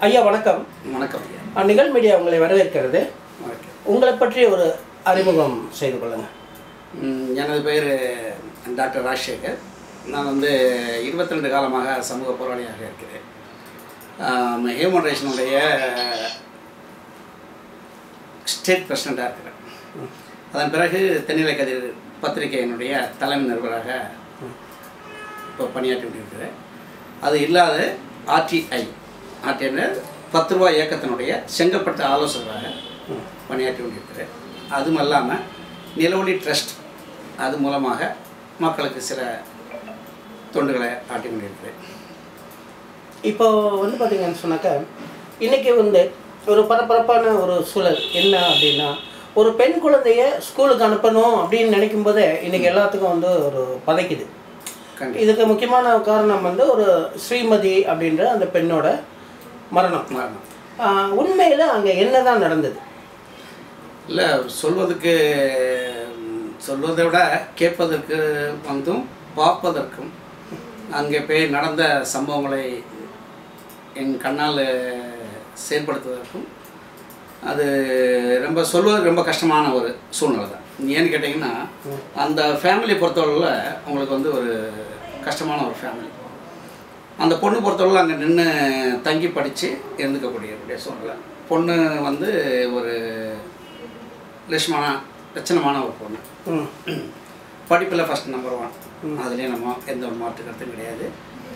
ஐயா வணக்கம் வணக்கம் ஐயா அஹ், நிகழ் மீடியா உங்களை வரவேற்கிறது வணக்கம் உங்களை பற்றி ஒரு அறிமுகம் செய்து கொள்ளுங்க ம், எனது பெயர் டாக்டர் ராஜசேகர் நான் வந்து 22 ரெண்டு காலமாக சமூக போராளியாக இருக்கிறேன் ஆம், ஹியூமன் ரைட்ஸினுடைய ஸ்டேட் பிரசிடெண்ட்டாக இருக்கிறேன் அதன் பிறகு தென்னிலை கதிர் பத்திரிகையினுடைய தலைமை நிருபராக இப்போ பணியாற்றி கொண்டிருக்கிறேன் அது இல்லாத ஆர்டிஐ ஆர்டிஐ பத்து ரூபாய் இயக்கத்தினுடைய செங்கப்பட்ட ஆலோசகராக பணியாற்றி கொண்டிருக்கிறேன் அதுவும் இல்லாமல் நிலவொளி ட்ரஸ்ட் அது மூலமாக மக்களுக்கு சில தொண்டுகளை ஆட்டி கொண்டிருக்கிறேன் இப்போ வந்து பார்த்தீங்கன்னு சொன்னாக்கா இன்னைக்கு வந்து ஒரு பரபரப்பான ஒரு சூழல் என்ன அப்படின்னா ஒரு பெண் குழந்தைய ஸ்கூலுக்கு அனுப்பணும் அப்படின்னு நினைக்கும் போதே இன்னைக்கு எல்லாத்துக்கும் வந்து ஒரு பதைக்குது கண்டிப்பாக இதுக்கு முக்கியமான காரணம் வந்து ஒரு ஸ்ரீமதி அப்படின்ற அந்த பெண்ணோட மரணம் மரணம் ஆஹ், உண்மையில அங்கே என்னதான் நடந்தது இல்லை சொல்வதுக்கு ம், சொல்வதை விட கேட்பதற்கு வந்தும் பார்ப்பதற்கும் அங்கே போய் நடந்த சம்பவங்களை என் கண்ணால் செயல்படுத்துவதற்கும் அது ரொம்ப சொல்வது ரொம்ப கஷ்டமான ஒரு சூழ்நிலை தான் ஏன்னு கேட்டிங்கன்னா அந்த ஃபேமிலியை பொறுத்தவரையில் உங்களுக்கு வந்து ஒரு கஷ்டமான ஒரு ஃபேமிலி அந்த பொண்ணு பொறுத்தவரை அங்கே நின்று தங்கி படித்து இருந்துக்கக்கூடிய கூடிய சூழ்நிலை பொண்ணு வந்து ஒரு லட்சமான லட்சணமான ஒரு பொண்ணு ம் படிப்பில் ஃபஸ்ட் நம்பர் ஒன் அதுலேயும் நம்ம எந்த ஒரு மாற்று கருத்தும் கிடையாது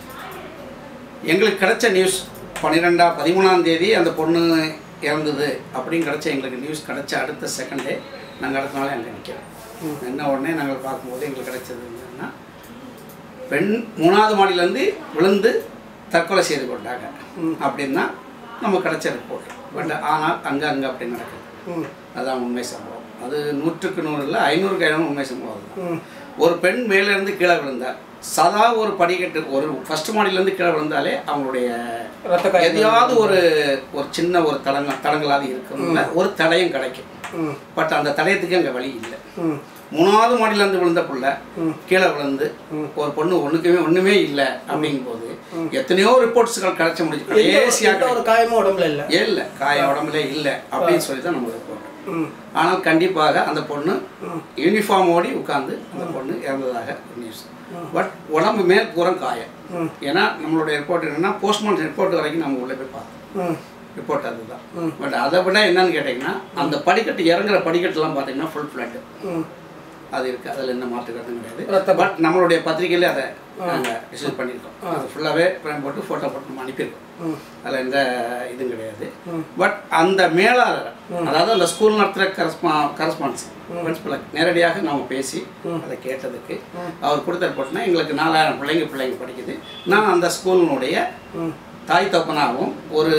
எங்களுக்கு கிடைச்ச நியூஸ் பன்னிரெண்டா பதிமூணாம் தேதி அந்த பொண்ணு இறந்தது அப்படின்னு கிடைச்ச எங்களுக்கு நியூஸ் கிடைச்ச அடுத்த செகண்டே நாங்கள் அடுத்த நாளே அங்கே நிற்கிறோம் என்ன உடனே நாங்கள் பார்க்கும்போது எங்களுக்கு கிடைச்சது என்னன்னா பெண் மூணாவது மாடியிலேருந்து விழுந்து தற்கொலை செய்து கொண்டாங்க அப்படின்னா நமக்கு கிடைச்ச ரிப்போர்ட் பட் ஆனால் அங்கே அங்கே அப்படி நடக்குது ம் அதான் உண்மை சம்பவம் அது நூற்றுக்கு நூறு இல்லை ஐநூறுக்கு ஐநூறு உண்மை சம்பவம் அதுதான் ம் ஒரு பெண் மேலேருந்து கீழே விழுந்தார் சதா ஒரு படிக்கட்டு ஒரு ஃபர்ஸ்ட் மாடியிலேருந்து கீழே விழுந்தாலே அவங்களுடைய ரத்த காயம் எதையாவது ஒரு ஒரு சின்ன ஒரு தடங்க தடங்களாக இருக்கும்ல ஒரு தடயம் கிடைக்கும் ம் பட் அந்த தடயத்துக்கு அங்கே வழி இல்லை ம் மூணாவது மாடியிலேருந்து விழுந்த புள்ள ம். கீழே விழுந்து ஒரு பொண்ணு ஒண்ணுக்குமே ஒண்ணுமே இல்லை அப்படிங்கும்போது எத்தனையோ ரிப்போர்ட்ஸ்கள் கிடைச்ச முடிஞ்சு எந்த ஒரு- கடைசியாக எந்த ஒரு காயமும் உடம்புல இல்லை இல்லை காய உடம்புல இல்லை அப்படின்னு சொல்லி தான் நம்ம ரிப்போர்ட் ம் ஆனால் கண்டிப்பாக அந்த பொண்ணு யூனிஃபார்ம் ஓடி உட்காந்து அந்த பொண்ணு இறந்ததாக நியூஸ் பட் உடம்பு மேல் புறம் காயம் ம். ஏன்னா நம்மளுடைய ரிப்போர்ட் என்னன்னா போஸ்ட்மார்ட்டம் ரிப்போர்ட் வரைக்கும் நம்ம உள்ளே போய் பார்த்தோம் ம் ரிப்போர்ட் அதுதான் பட் அதை விட என்னன்னு கேட்டிங்கன்னா அந்த படிக்கட்டு இறங்குற படிக்கட்டுலாம் பார்த்தீங்கன்னா ஃபுல் ஃப்ளட் ம் அது இருக்குது அதில் எந்த மாற்று கருத்தும் கிடையாது ரத்தம். பட் நம்மளுடைய பத்திரிகையிலே அதை நாங்கள் ரிசீவ் பண்ணியிருக்கோம் அது ஃபுல்லாகவே ஃப்ரேம் போட்டு ஃபோட்டோ போட்டு நம்ம அனுப்பியிருக்கோம் ம். அதில் எந்த இதுவும் கிடையாது பட் அந்த மேலாளர் அதாவது அந்த ஸ்கூல் நடத்துகிற கரஸ்பா கரஸ்பான்ஸ் பிரின்சிபலை நேரடியாக நாம் பேசி அதை கேட்டதுக்கு அவர் கொடுத்த ரிப்போர்ட்னா எங்களுக்கு நாலாயிரம் பிள்ளைங்க பிள்ளைங்க படிக்குது நான் அந்த ஸ்கூலினுடைய தாய் தப்பனாகவும் ஒரு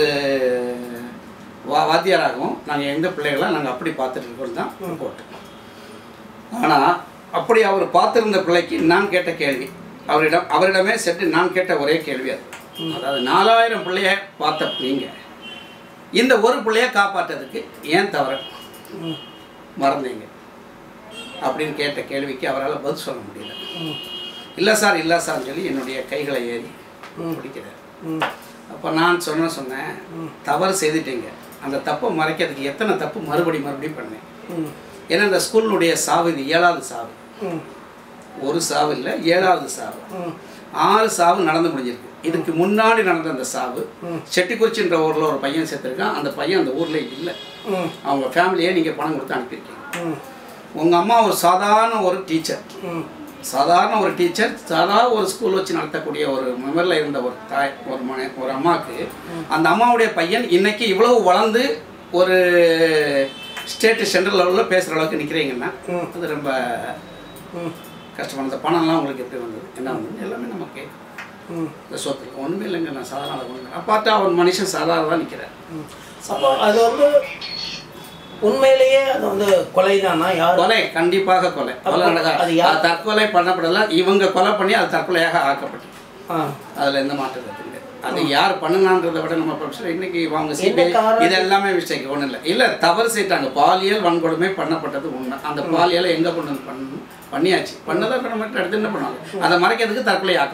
வா வாத்தியாராகவும் நாங்கள் எந்த பிள்ளைகளை நாங்கள் அப்படி பார்த்துட்டு இருக்கோம் தான் ரிப்போர்ட் ஆனால் அப்படி அவர் பார்த்திருந்த பிள்ளைக்கு நான் கேட்ட கேள்வி அவரிடம் அவரிடமே சென்று நான் கேட்ட ஒரே கேள்வி அது அதாவது நாலாயிரம் பிள்ளைய பார்த்த நீங்கள் இந்த ஒரு பிள்ளைய காப்பாற்றதுக்கு ஏன் தவற மறந்தீங்க அப்படின்னு கேட்ட கேள்விக்கு அவரால் பதில் சொல்ல முடியல இல்லை சார் இல்லை சார்னு சொல்லி என்னுடைய கைகளை ஏறி பிடிக்கிறார் ம் அப்போ நான் சொன்ன சொன்னேன் தவறு செய்துட்டீங்க அந்த தப்பை மறைக்கிறதுக்கு எத்தனை தப்பு மறுபடி மறுபடியும் பண்ணேன் ம் ஏன்னா இந்த ஸ்கூலினுடைய சாவு இது ஏழாவது சாவு ம் ஒரு சாவு இல்லை ஏழாவது சாவு ம் ஆறு சாவு நடந்து முடிஞ்சிருக்கு இதுக்கு முன்னாடி நடந்த அந்த சாவு செட்டிக்குறிச்சின்ற ஊரில் ஒரு பையன் செத்துருக்கான் அந்த பையன் அந்த ஊரில் இல்லை ம் அவங்க ஃபேமிலியே நீங்கள் பணம் கொடுத்து அனுப்பியிருக்கீங்க ம் உங்கள் அம்மா ஒரு சாதாரண ஒரு டீச்சர் ம் சாதாரண ஒரு டீச்சர் சாதாரண ஒரு ஸ்கூல் வச்சு நடத்தக்கூடிய ஒரு மெமரில் இருந்த ஒரு தாய் ஒரு மன ஒரு அம்மாவுக்கு அந்த அம்மாவுடைய பையன் இன்னைக்கு இவ்வளவு வளர்ந்து ஒரு ஸ்டேட்டு சென்ட்ரல் லெவலில் பேசுகிற அளவுக்கு நிற்கிறீங்கன்னா அது ரொம்ப ம் கஷ்டமான இந்த பணம்லாம் உங்களுக்கு எப்படி வந்தது என்ன வந்தது எல்லாமே நமக்கு ம் இந்த சொத்துல ஒன்றுமே இல்லைங்க நான் சாதாரண ஒன்று பார்த்தா அவன் மனுஷன் சாதாரண தான் நிற்கிறேன் அப்போ அது வந்து உண்மையிலேயே அது வந்து கொலைதானா யார் கொலை கண்டிப்பாக கொலை கொலை அது நடக்க யார்? அது தற்கொலை பண்ணப்படல இவங்க கொலை பண்ணி அது தற்கொலையாக ஆக்கப்பட்டது ஆ அதில் எந்த மாற்றம் கருத்து கிடையாது அது யார் பண்ணுனான்றதை விட நம்ம ப்ரொஃபஸர் இன்னைக்கு அவங்க சிபிஐ காரணம்? இது எல்லாமே மிஸ்டேக் ஒன்றும் இல்லை இல்லை தவறு செய்யிட்டாங்க பாலியல் வன்கொடுமை பண்ணப்பட்டது உண்மை அந்த பாலியலை எங்கே கொண்டு வந்து பண்ணணும் பண்ணியாச்சு பண்ணதை இப்போ நம்ம அடுத்து என்ன பண்ணுவாங்க அதை மறைக்கிறதுக்கு தற்கொலை ஆக்கப்பட்டது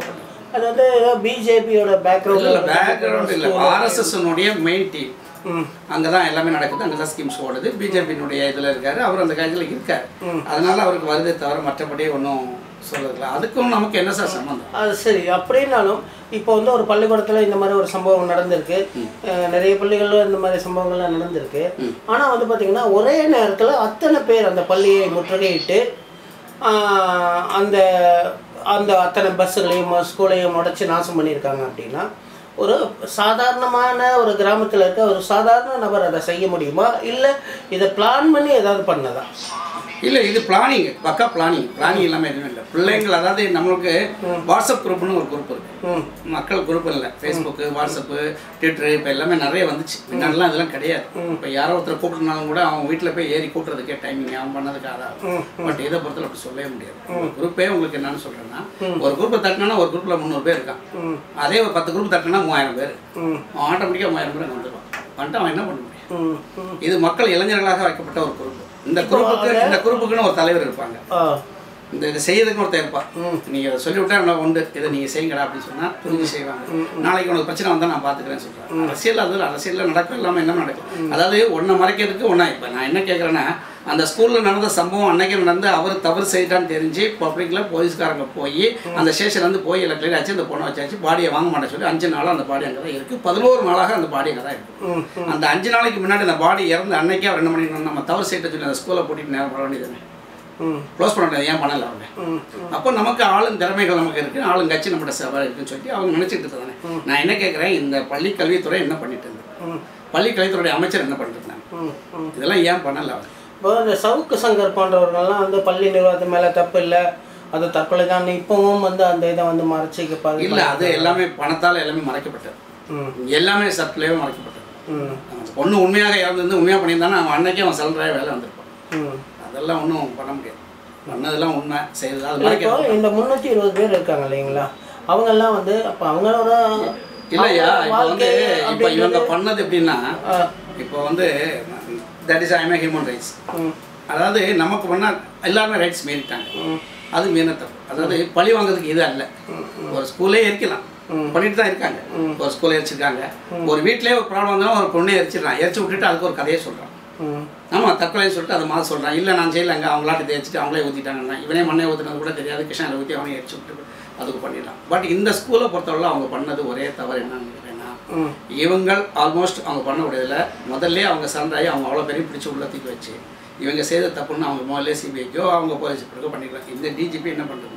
அது வந்து பிஜேபியோட இல்லை பேக்ரவுண்ட் பேக்ரவுண்ட் இல்லை ஆர்எஸ்எஸ்னுடைய மெயின் டீம் ம் அங்கே தான் எல்லாமே நடக்குது அங்கே தான் ஸ்கீம்ஸ் ஓடுது பிஜேபியினுடைய இதில் இருக்காரு அவர் அந்த காலத்தில் இருக்காரு அதனால அவருக்கு வருதே தவிர மற்றபடி ஒன்றும் சொல்லல அதுக்கும் நமக்கு என்ன சார் சம்மந்தம் அது சரி அப்படின்னாலும் இப்போ வந்து ஒரு பள்ளிக்கூடத்தில் இந்த மாதிரி ஒரு சம்பவம் நடந்திருக்கு அஹ் நிறைய பள்ளிகளில் இந்த மாதிரி சம்பவங்கள்லாம் நடந்திருக்கு ஆனால் வந்து பார்த்திங்கன்னா ஒரே நேரத்தில் அத்தனை பேர் அந்த பள்ளியை முற்றுகையிட்டு ஆஹ் அந்த அந்த அத்தனை பஸ்ஸுகளையும் ஸ்கூலையும் உடச்சி நாசம் பண்ணியிருக்காங்க அப்படின்னா ஒரு சாதாரணமான ஒரு கிராமத்தில் இருக்க ஒரு சாதாரண நபர் அதை செய்ய முடியுமா இல்லை இதை பிளான் பண்ணி ஏதாவது பண்ணதா இல்லை இது பிளானிங் பக்கா பிளானிங் பிளானிங் இல்லாமல் எதுவுமே இல்லை பிள்ளைங்கள் அதாவது நம்மளுக்கு வாட்ஸ்அப் குரூப்னு ஒரு குரூப் இருக்கு ம் மக்கள் குரூப் இல்லை ஃபேஸ்புக்கு வாட்ஸ்அப்பு ட்விட்டரு இப்போ எல்லாமே நிறைய வந்துச்சு முன்னாடிலாம் இதெல்லாம் கிடையாது இப்போ யாரோ ஒருத்தர் கூப்பிட்டுனாலும் கூட அவங்க வீட்டில் போய் ஏறி கூப்பிட்றதுக்கே டைமிங் அவன் பண்ணதுக்கு ஆதாரம் பட் இதை பொறுத்தல அப்படி சொல்லவே முடியாது ஒரு குரூப்பே உங்களுக்கு என்னன்னு சொல்கிறேன்னா ஒரு குரூப்பை தட்டினா ஒரு குரூப்பில் முந்நூறு பேர் இருக்கான் ம் அதே ஒரு பத்து குரூப் தட்டினா மூவாயிரம் பேர் ம் அவன் ஆட்டோமேட்டிக்காக மூவாயிரம் பேர் அங்கே வந்துடுவான் வந்துட்டு அவன் என்ன பண்ண முடியும் ம் ம் இது மக்கள் இளைஞர்களாக வைக்கப்பட்ட ஒரு குரூப் இந்த குரூப்புக்கு இந்த குரூப்புக்குன்னு ஒரு தலைவர் இருப்பாங்க ஆ இந்த இதை செய்யறதுக்கு ஒருத்தர் இருப்பான் நீங்கள் அதை சொல்லிவிட்டா நான் உண்டு இதை நீங்கள் செய்யுங்கடா அப்படின்னு சொன்னால் புரிஞ்சு செய்வாங்க நாளைக்கு உனக்கு பிரச்சனை வந்தால் நான் பார்த்துக்கிறேன்னு சொல்கிறேன் அரசியல் அது அரசியலில் நடக்கும் இல்லாமல் என்ன நடக்கும் அதாவது ஒன்றை மறைக்கிறதுக்கு ஒன்றா இப்போ நான் என்ன கேட்குறேன்னா அந்த ஸ்கூலில் நடந்த சம்பவம் அன்னைக்கு நடந்து அவர் தவறு செய்தான்னு தெரிஞ்சு பப்ளிக்கில் போலீஸ்காரங்க போய் அந்த ஸ்டேஷன்லேருந்து போய் எல்லாம் கிளியர் ஆச்சு அந்த பொண்ணை வச்சாச்சு பாடியை வாங்க மாட்டேன் சொல்லி அஞ்சு நாளாக அந்த பாடி அங்கே தான் இருக்குது பதினோரு நாளாக அந்த பாடி அங்கே தான் இருக்குது ம் அந்த அஞ்சு நாளைக்கு முன்னாடி அந்த பாடி இறந்த அன்னைக்கே அவர் என்ன பண்ணிக்கணும் நம்ம தவறு செய்யிட்ட சொல்லி அந்த ஸ்கூலை போட்டிட்டு நேரம் பண்ண வேண்டியது ம் க்ளோஸ் பண்ண வேண்டியது ஏன் பண்ணல அவங்க ம் அப்போ நமக்கு ஆளும் திறமைகள் நமக்கு இருக்குது ஆளும் கட்சி நம்மகிட்ட சேவை இருக்குன்னு சொல்லி அவங்க நினச்சிட்டு தானே நான் என்ன கேட்குறேன் இந்த பள்ளி கல்வித்துறை என்ன பண்ணிட்டு இருந்தது ம் பள்ளி கல்வித்துறையுடைய அமைச்சர் என்ன பண்ணிட்டு இருந்தாங்க ம் ம் இதெல்லாம் ஏன் பண்ணல அவங்க இப்போ இந்த சவுக்கு சங்கர் போன்றவர்கள்லாம் வந்து பள்ளி நிர்வாகத்து மேலே தப்பு இல்லை அது தற்கொலை தான் இப்பவும் வந்து அந்த இதை வந்து மறைச்சிக்கப்பாரு இல்லை அது எல்லாமே பணத்தால் எல்லாமே மறைக்கப்பட்டது ம் எல்லாமே சட்டிலேயே மறைக்கப்பட்டது ம் அந்த பொண்ணு உண்மையாக இறந்து உண்மையாக பண்ணியிருந்தானா அவன் அன்னைக்கே அவன் சலண்டராக வேலை வந்திருப்பான் ம் அதெல்லாம் ஒன்றும் பண்ண முடியாது பண்ணதெல்லாம் உண்மை செய்தது அது இப்போ மறைக்க இந்த முந்நூற்றி இருபது பேர் இருக்காங்க இல்லைங்களா அவங்கெல்லாம் வந்து அப்போ அவங்களோட இல்லையா இப்போ வந்து வாழ்க்கை இப்போ இவங்க அப்படின்றது- பண்ணது எப்படின்னா ஆ, இப்போ வந்து that is I'm human rights ம் அதாவது நமக்கு பண்ணால் எல்லாருமே ரைட்ஸ் மீறிட்டாங்க அது மீறின தப்பு அதாவது பழி வாங்குறதுக்கு இது அல்ல ஒரு ஸ்கூல்லே எரிக்கலாம் பண்ணிட்டு தான் இருக்காங்க ஒரு ஸ்கூல்ல எரிச்சிருக்காங்க ஒரு வீட்லயே ஒரு ப்ராப்ளம் வந்தாலும் ஒரு பொண்ணே எரிச்சிடறான் எரிச்சு விட்டுட்டு அதுக்கு ஒரு கதையை சொல்கிறான் ம் ஆமாம் தற்கொலைன்னு சொல்லிட்டு அதை மாதிரி சொல்கிறான் இல்லை நான் செய்யலைங்க அவங்களாட்டு தேய்ச்சிட்டு அவங்களே ஊற்றிட்டாங்கன்னா இவனே மண்ணை ஊற்றுனது கூட தெரியாது கிருஷ்ணாவில் ஊற்றி அவனே எரிச்சு விட்டு அதுக்கு பண்ணிடலாம் பட் இந்த ஸ்கூலை பொறுத்தவரை அவங்க பண்ணது ஒரே தவறு என்னன்னு கேட்டீங்கன்னா ம் இவங்கள் ஆல்மோஸ்ட் அவங்க பண்ணக்கூடியதில் முதல்ல அவங்க சரண்டாகி அவங்க அவ்வளோ பெரிய பிடிச்சி உள்ள தூக்கி வச்சு இவங்க செய்த தப்புன்னு அவங்க முதல்ல சிபிஐக்கோ அவங்க போலீஸ் பிடிக்கோ பண்ணிக்கலாம் இந்த டிஜிபி என்ன பண்ணுறாங்க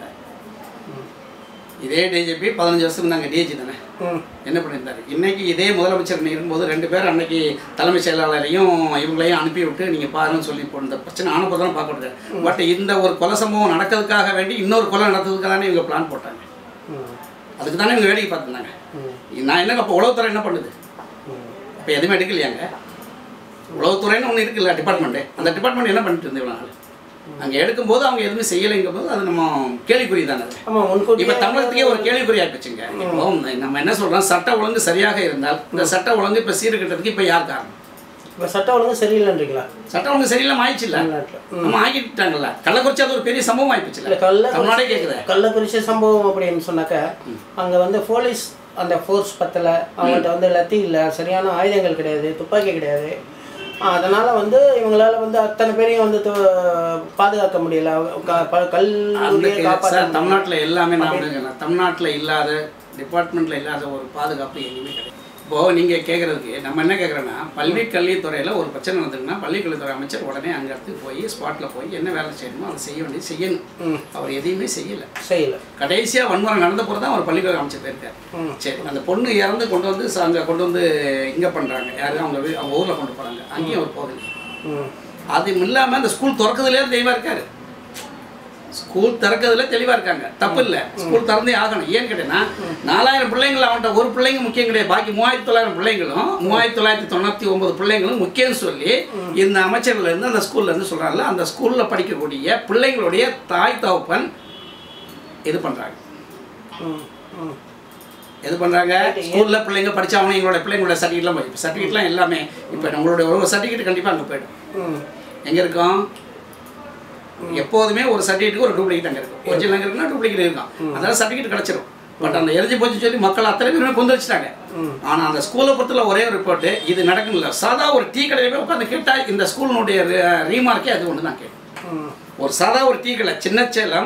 இதே டிஜிபி பதினஞ்சு வருஷம் இருந்தாங்க டிஜி தானே ம் என்ன பண்ணியிருந்தாரு இன்னைக்கு இதே முதலமைச்சர் இருக்கும்போது ரெண்டு பேர் அன்னைக்கு தலைமைச் செயலாளரையும் இவங்களையும் அனுப்பி விட்டு நீங்கள் பாருன்னு சொல்லி இப்போ இந்த பிரச்சனை ஆன போதெல்லாம் பார்க்க முடியாது பட் இந்த ஒரு கொலை சம்பவம் நடக்கிறதுக்காக வேண்டி இன்னொரு கொலை நடத்துறதுக்காக தானே இவங்க பிளான் போட்டாங்க ம் அதுக்கு தானே இவங்க வேடிக்கை பார்த்துருந்தாங்க ம் நான் என்னங்க அப்போ உளவுத்துறை என்ன பண்ணுது ம் அப்போ எதுவுமே எடுக்கலையாங்க உளவுத்துறைன்னு ஒன்று இருக்குல்ல டிபார்ட்மெண்ட்டு அந்த டிபார்ட்மெண்ட் என்ன பண்ணிட்டு இருந்தது இவ்வளோ நாள் அங்கே எடுக்கும்போது அவங்க எதுவுமே செய்யலைங்கும் போது அது நம்ம கேள்விக்குறி தானே அது ஆமாம் முன்கூட்டி இப்போ தமிழகத்துக்கே ஒரு கேள்விக்குறி ஆயிடுச்சுங்க இப்போ நம்ம என்ன சொல்றோம் சட்ட ஒழுங்கு சரியாக இருந்தால் இந்த சட்ட ஒழுங்கு இப்போ சீர்கட்டதுக்கு இப்போ யார் காரணம் இப்போ சட்டம் ஒழுங்கு சரியில்லைன்றீங்களா சட்ட ஒழுங்கு சரியில்லாம ஆயிடுச்சுல்ல தமிழ்நாட்டில் நம்ம ஆகிட்டாங்கல்ல கள்ளக்குறிச்சி அது ஒரு பெரிய சம்பவம் இல்லை ஆயிடுச்சுல்ல கள்ள தமிழ்நாடே கேட்குது கள்ளக்குறிச்சி சம்பவம் அப்படின்னு சொன்னாக்க அங்கே வந்து போலீஸ் அந்த ஃபோர்ஸ் பத்தலை அவங்கள்ட்ட வந்து லத்தி இல்லை சரியான ஆயுதங்கள் கிடையாது துப்பாக்கி கிடையாது அதனால் வந்து இவங்களால வந்து அத்தனை பேரையும் வந்து து- பாதுகாக்க முடியல க- ப- அந்த கல்லூரியை கே- காப்பாற்ற சார் தமிழ்நாட்டில் எல்லாமே நான் சொல்றேன். தமிழ்நாட்டில் இல்லாத டிபார்ட்மெண்ட்டில் இல்லாத ஒரு பாதுகாப்பு எங்கேயுமே கிடையாது இப்போது நீங்கள் கேட்குறதுக்கு நம்ம என்ன கேட்குறோன்னா பள்ளி கல்வித்துறையில் ஒரு பிரச்சனை நடந்ததுன்னா பள்ளி கல்வித்துறை அமைச்சர் உடனே அங்கே இடத்துக்கு போய் ஸ்பாட்டில் போய் என்ன வேலை செய்யணுமோ அதை செய்ய வேண்டியது செய்யணும் அவர் எதையுமே செய்யலை செய்யலை கடைசியாக வன்முறை நடந்த பிறகு தான் அவர் பள்ளிக்கல்வி அமைச்சர் போயிருக்காரு ம். சரி அந்த பொண்ணு இறந்து கொண்டு வந்து ச- அங்கே கொண்டு வந்து இங்கே பண்ணுறாங்க யாரு அவங்க வீ- அவங்க ஊரில் கொண்டு போகிறாங்க அங்கேயும் அவர் போகல ம் அது இல்லாமல் அந்த ஸ்கூல் திறக்கிறதுலேயே தெளிவாக இருக்காரு ஸ்கூல் திறக்கிறதுல தெளிவாக இருக்காங்க தப்பு இல்லை ஸ்கூல் திறந்தே ஆகணும் ஏன்னு கேட்டேன்னா நாலாயிரம் பிள்ளைங்கள் அவன்கிட்ட ஒரு பிள்ளைங்க முக்கியம் கிடையாது பாக்கி மூவாயிரத்தி தொள்ளாயிரம் பிள்ளைங்களும் மூவாயிரத்தி தொள்ளாயிரத்தி தொண்ணூற்றி ஒன்பது பிள்ளைங்களும் முக்கியம்னு சொல்லி இந்த அமைச்சர்ல இருந்து அந்த ஸ்கூல்ல இருந்து சொல்கிறாங்கல்ல அந்த ஸ்கூலில் படிக்கக்கூடிய பிள்ளைங்களுடைய தாய் தகப்பன் இது பண்ணுறாங்க ம் ம் எது பண்ணுறாங்க ஸ்கூலில் பிள்ளைங்க படிச்சாவணும் எங்களோட பிள்ளைங்களோட சர்டிஃபிகேட்லாம் போய் சர்டிஃபிகேட்லாம் எல்லாமே இப்போ நம்மளுடைய ஒரு சர்டிஃபிகேட் கண்டிப்பாக அங்கே போயிடும் ம் எங்கே இருக்கும் எப்போதுமே ஒரு சர்டிஃபிகேட்டுக்கு ஒரு டூப்ளிகேட் அங்கே இருக்கும் ஒரிஜினல் அங்கே இருக்குன்னா டூப்ளிகேட் இருக்கும் அதனால சர்டிஃபிகேட் கிடச்சிரும் பட் அந்த எரிஞ்சு போச்சு சொல்லி மக்கள் அத்தனை பேருமே கொண்டு வச்சுட்டாங்க ஆனால் அந்த ஸ்கூலை பொறுத்தல ஒரே ஒரு ரிப்போர்ட்டு இது நடக்கல சாதா ஒரு டீ கடையில் போய் உட்காந்து கேட்டால் இந்த ஸ்கூலினுடைய ரீமார்க்கே அது ஒன்று தான் கேட்கும் ம் ஒரு சாதா ஒரு டீ கடை சின்ன சேலம்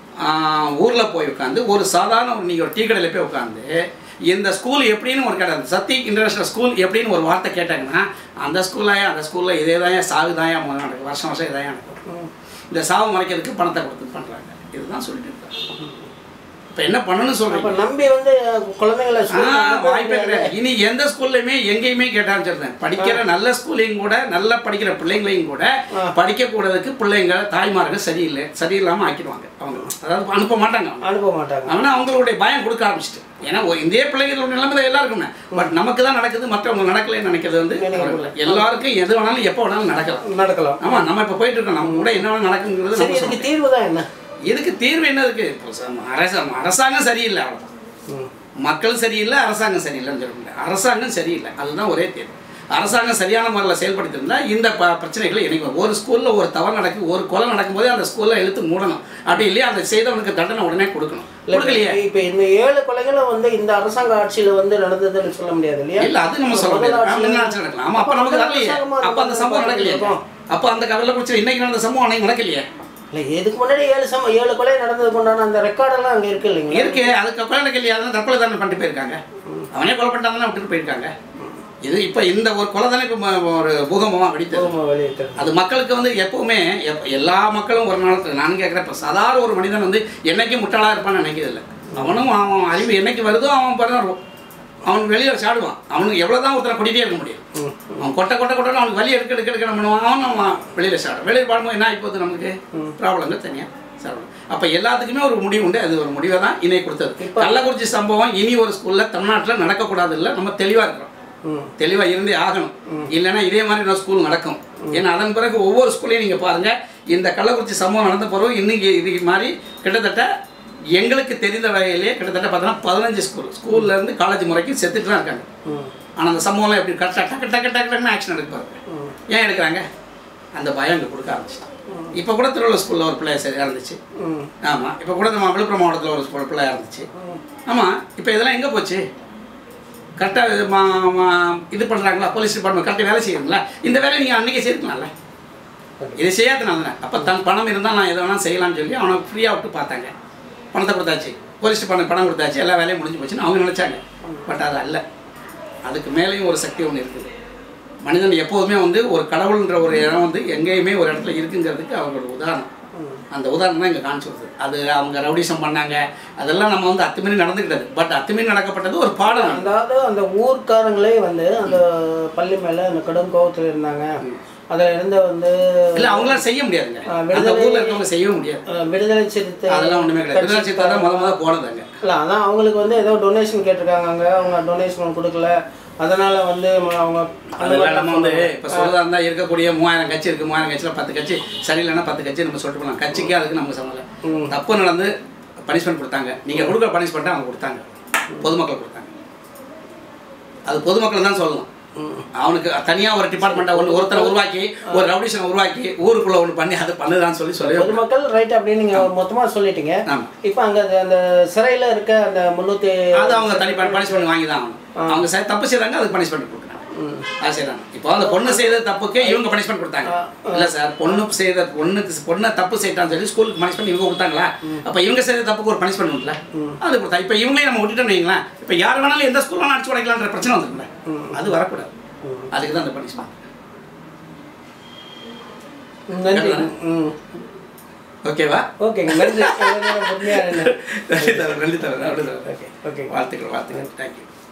ஊரில் போய் உட்காந்து ஒரு சாதாரண ஒரு நீங்கள் ஒரு டீ கடையில் போய் உட்காந்து இந்த ஸ்கூல் எப்படின்னு ஒரு கடை சத்தி இன்டர்நேஷனல் ஸ்கூல் எப்படின்னு ஒரு வார்த்தை கேட்டாங்கன்னா அந்த ஸ்கூலாயா அந்த ஸ்கூலில் இதே தான் சாவு தாயா முதல்ல நடக்கும் வருஷம் வருஷம் இதாயா நடக்கும் இந்த சாவு மறைக்கிறதுக்கு பணத்தை கொடுத்து பண்ணுறாங்க இதுதான் சொல்லிட்டு இருக்காங்க இப்போ என்ன பண்ணணும்னு சொல்கிறீங்க அப்ப நம்பி வந்து குழந்தைங்களை ஆ, school க்கு அனுப்ப வாய்ப்பே முடியாது. கிடையாது இனி எந்த ஸ்கூல்லையுமே எங்கேயுமே கேட்டான்னு சொல்றேன் படிக்கிற நல்ல ஸ்கூல்லையும் கூட நல்லா படிக்கிற பிள்ளைங்களையும் கூட ஆ. படிக்க கூடதுக்கு பிள்ளைங்க தாய்மார்கள் சரியில்லை சரியில்லாம ஆக்கிடுவாங்க அவங்க அதாவது அனுப்ப மாட்டாங்க அவங்க. அனுப்ப மாட்டாங்க அவனா அவங்களுடைய பயம் கொடுக்க ஆரம்பிச்சிட்டு ஏன்னா ஒரு இந்திய பிள்ளைகளோட நிலைமை தான் எல்லாருக்குமே பட் நமக்கு தான் நடக்குது மற்றவங்க நடக்கலைன்னு நினைக்கிறது வந்து நினைக்கல. எல்லாருக்கும் எது வேணாலும் எப்போ வேணாலும் நடக்கலாம் நடக்கலாம் ஆமா நம்ம இப்போ போயிட்டு இருக்கோம் நம்ம கூட என்ன வேணாலும் நடக்குங்கிறது சரி நம்ம இதுக்கு சொல்றோம். தீர்வு தான் என்ன இதுக்கு தீர்வு என்ன இருக்கு இப்போ ச- அரச அரசாங்கம் சரியில்லை அவ்வளவுதான் ம். மக்கள் சரியில்லை அரசாங்கம் சரியில்லைன்னு சொல்ல முடியாது அரசாங்கம் சரியில்லை அதுதான் ஒரே தீர்வு அரசாங்கம் சரியான முறையில் செயல்படுத்திருந்தா இந்த ப பிரச்சனைகளை இணைக்கும் ஒரு ஸ்கூலில் ஒரு தவறு நடக்கு ஒரு கொலை நடக்கும்போதே அந்த ஸ்கூலில் இழுத்து மூடணும் அப்படி இல்லையா அதை செய்தவனுக்கு தண்டனை உடனே கொடுக்கணும் இல்ல, கொடுக்கலையே இப்ப இந்த ஏழு கொலைகளும் வந்து இந்த அரசாங்க ஆட்சியில வந்து நடந்ததுன்னு சொல்ல முடியாது இல்லையா இல்ல அது நம்ம சொல்ல முடியாது ஆ, முன்னாடி ஆட்சி நடக்கலாம் ஆமா அப்ப நமக்கு நடக்கலையே அப்ப அந்த சம்பவம் நடக்கலையே அப்ப அந்த கவலை குடிச்சு இன்னைக்கு நடந்த சம்பவம் அன்னைக்கு நடக்கலையே இல்ல இதுக்கு முன்னாடி ஏழு சம ஏழு கொலை நடந்ததுக்கு உண்டான அந்த ரெக்கார்டெல்லாம் அங்க இருக்கு இல்லைங்களா இருக்கு அதுக்கு கொலை நடக்கலையே அதான் தற்கொலை தானே பண்ணிட்டு போயிருக்காங்க அவனே கொலை பண்ணிட்டாங்க விட்டுட்டு போயிருக்காங்க இது இப்ப இந்த ஒரு கொலை தானே இப்ப ம- ஒரு பூகம்பமா வெடித்தது ஆமா, வெளியிட்டது. அது மக்களுக்கு வந்து எப்பவுமே எப்- எல்லா மக்களும் ஒரு நாளுக்கு நான் கேட்குறேன் இப்போ சாதாரண ஒரு மனிதன் வந்து என்னைக்கும் முட்டாளாக இருப்பான்னு நினைக்கிறது இல்லை அவனும் அவன் அறிவு என்னைக்கு வருதோ அவன் பிறகு அவன் வெளியே சாடுவான் அவனுக்கு எவ்வளோ தான் ஒருத்தரை கொட்டிகிட்டே இருக்க முடியும் ம். அவன் கொட்டை கொட்டை கொட்டை அவனுக்கு வலி எடுக்க எடுக்க எடுக்க பண்ணுவான் அவன் அவன் வெளியில் சாடும் வெளியில் பாடும்போது என்ன ஆகிப்போகுது நமக்கு ப்ராப்ளங்கள் தனியாக சாப்பிடும் அப்போ எல்லாத்துக்குமே ஒரு முடிவு உண்டு அது ஒரு முடிவை தான் இணை கொடுத்தது இப்ப- கள்ளக்குறிச்சி சம்பவம் இனி ஒரு ஸ்கூலில் தமிழ்நாட்டில் நடக்கக்கூடாது இல்லை நம்ம தெளிவாக இருக்கிறோம் ம். தெளிவாக இருந்தே ஆகணும் இல்லைன்னா இதே மாதிரி நான் ஸ்கூல் நடக்கும் ஏன்னா அதன் பிறகு ஒவ்வொரு ஸ்கூல்லையும் நீங்கள் பாருங்கள் இந்த கள்ளக்குறிச்சி சம்பவம் நடந்த பிறகு இன்னைக்கு இது மாதிரி கிட்டத்தட்ட எங்களுக்கு தெரிந்த வகையிலேயே கிட்டத்தட்ட பார்த்தோன்னா பதினஞ்சு ஸ்கூல் ஸ்கூல்ல இருந்து காலேஜ் முறைக்கும் செத்துட்டு தான் இருக்காங்க ம். ஆனால் அந்த சம்பவம்லாம் எப்படி கரெக்டாக டக்கு டக்கு டக்கு டக்குன்னு ஆக்ஷன் எடுப்பாங்க ம். ஏன் எடுக்கிறாங்க அந்த பயம் இங்கே கொடுக்க ஆரம்பிச்சிட்டான் இப்போ கூட திருவள்ளூர் ஸ்கூலில் ஒரு பிள்ளை சரி இறந்துச்சு ம். ஆமாம் இப்போ கூட நம்ம விழுப்புரம் மாவட்டத்தில் ஒரு ஸ்கூல் பிள்ளை இறந்துச்சு ஆமாம் இப்போ இதெல்லாம் எங்கே போச்சு கரெக்டாக இது பண்ணுறாங்களா போலீஸ் டிபார்ட்மெண்ட் கரெக்டாக வேலை செய்யுங்களா இந்த வேலையை நீங்கள் அன்றைக்கே செய்திருக்கலாம்ல இது செய்யாதனால அப்போ தன் பணம் இருந்தால் நான் எதை வேணாலும் செய்யலாம்னு சொல்லி அவனை ஃப்ரீயாக விட்டு பார்த்தாங்க பணத்தை கொடுத்தாச்சு போலீஸ் டிபார்ட்மெண்ட் பணம் கொடுத்தாச்சு எல்லா வேலையும் முடிஞ்சு போச்சுன்னு அவங்க நினச்சாங்க பட் அது அல்ல அதுக்கு மேலேயும் ஒரு சக்தி ஒன்று இருக்குது மனிதன் எப்போதுமே வந்து ஒரு கடவுள்ன்ற ஒரு இடம் வந்து எங்கேயுமே ஒரு இடத்துல இருக்குங்கிறதுக்கு அவங்களோட உதாரணம் அந்த உதாரணம் தான் இங்கே காமிச்சு வருது அது அவங்க ரவுடிசம் பண்ணாங்க அதெல்லாம் நம்ம வந்து அத்துமீறி நடந்துக்கிட்டது பட் அத்துமீறி நடக்கப்பட்டது ஒரு பாடம் அதாவது அந்த ஊர்க்காரங்களே வந்து அந்த பள்ளி மேல அந்த கடும் கோபத்துல இருந்தாங்க அதுல இருந்த வந்து இல்லை அவங்களாம் செய்ய முடியாதுங்க ஆ, அந்த விடுதலை- ஊரில் இருக்கவங்க செய்யவும் முடியாது அஹ், விடுதலை சிறுத்தை அதெல்லாம் ஒன்றுமே கிடையாது விடுதலை சித்தா தான் முத முத போனதுங்க இல்ல அதான் அவங்களுக்கு வந்து ஏதோ டொனேஷன் கேட்டிருக்காங்க அங்க அவங்க டொனேஷன் கொடுக்கல அதனால வந்து ம- அவங்க அந்த அதெல்லாம் மாதிரி நம்ம வந்து இப்போ சொல்றதா இருந்தால் இருக்கக்கூடிய மூவாயிரம் கட்சி இருக்கு மூவாயிரம் கட்சியில் பத்து கட்சி சரியில்லைன்னா பத்து கட்சி நம்ம சொல்லிட்டு போகலாம் கட்சிக்கு அதுக்கு நமக்கு சம்மந்தம் ம். இல்லை தப்பு நடந்து பனிஷ்மெண்ட் கொடுத்தாங்க நீங்கள் கொடுக்குற பனிஷ்மெண்ட்டை அவங்க கொடுத்தாங்க பொதுமக்கள் கொடுத்தாங்க அது பொதுமக்கள் தான் சொல்லலாம் ம். அவனுக்கு தனியாக ஒரு டிபார்ட்மெண்ட்டை ஒன்று ஒருத்தரை உருவாக்கி ஒரு ரவுடிஷனை உருவாக்கி ஊருக்குள்ளே ஒன்று பண்ணி அது பண்ணுதான்னு சொல்லி சொல்லி பொதுமக்கள் ரைட் அப்படின்னு நீங்க மொத்தமா சொல்லிட்டீங்க ஆமாம் இப்போ அங்க அது அந்த சிறையில இருக்க அந்த முன்னூத்தி அது அவங்க தனி பனிஷ்மெண்ட் வாங்கி தான் ஆகணும் அவங்க செ- தப்பு செய்கிறாங்க அதுக்கு பனிஷ்மெண்ட் கொடுக்குறாங்க ம். அது செய்றாங்க இப்போ அந்த பொண்ணு செய்த தப்புக்கு இவங்க பனிஷ்மெண்ட் கொடுத்தாங்க இல்ல சார் பொண்ணு செய்த பொண்ணுக்கு பொண்ணை தப்பு செய்யிட்டான்னு சொல்லி ஸ்கூலுக்கு பனிஷ்மெண்ட் இவங்க கொடுத்தாங்களா அப்ப இவங்க செய்த தப்புக்கு ஒரு பனிஷ்மெண்ட் உண்டுல அது கொடுத்தா இப்போ இவங்களே நம்ம விட்டுட்டோம் வைங்களேன் இப்போ யார் வேணாலும் எந்த ஸ்கூல்ல வேணாலும் அடிச்சு உடைக்கலான்ற பிரச்சனை வந்துருக்குல்ல அது வரக்கூடாது அதுக்கு தான் அந்த பனிஷ்மெண்ட் நன்றி ம் ஓகேவா ஓகேங்க நன்றி இவ்வளவு நேரம் பொறுமையா இருந்தீங்க. நன்றி தவிர நன்றி தவிர அப்படி தவிர ஓகே ஓகே வாழ்த்துக்கள் வாழ்த்துக்கள் தேங்க்யூ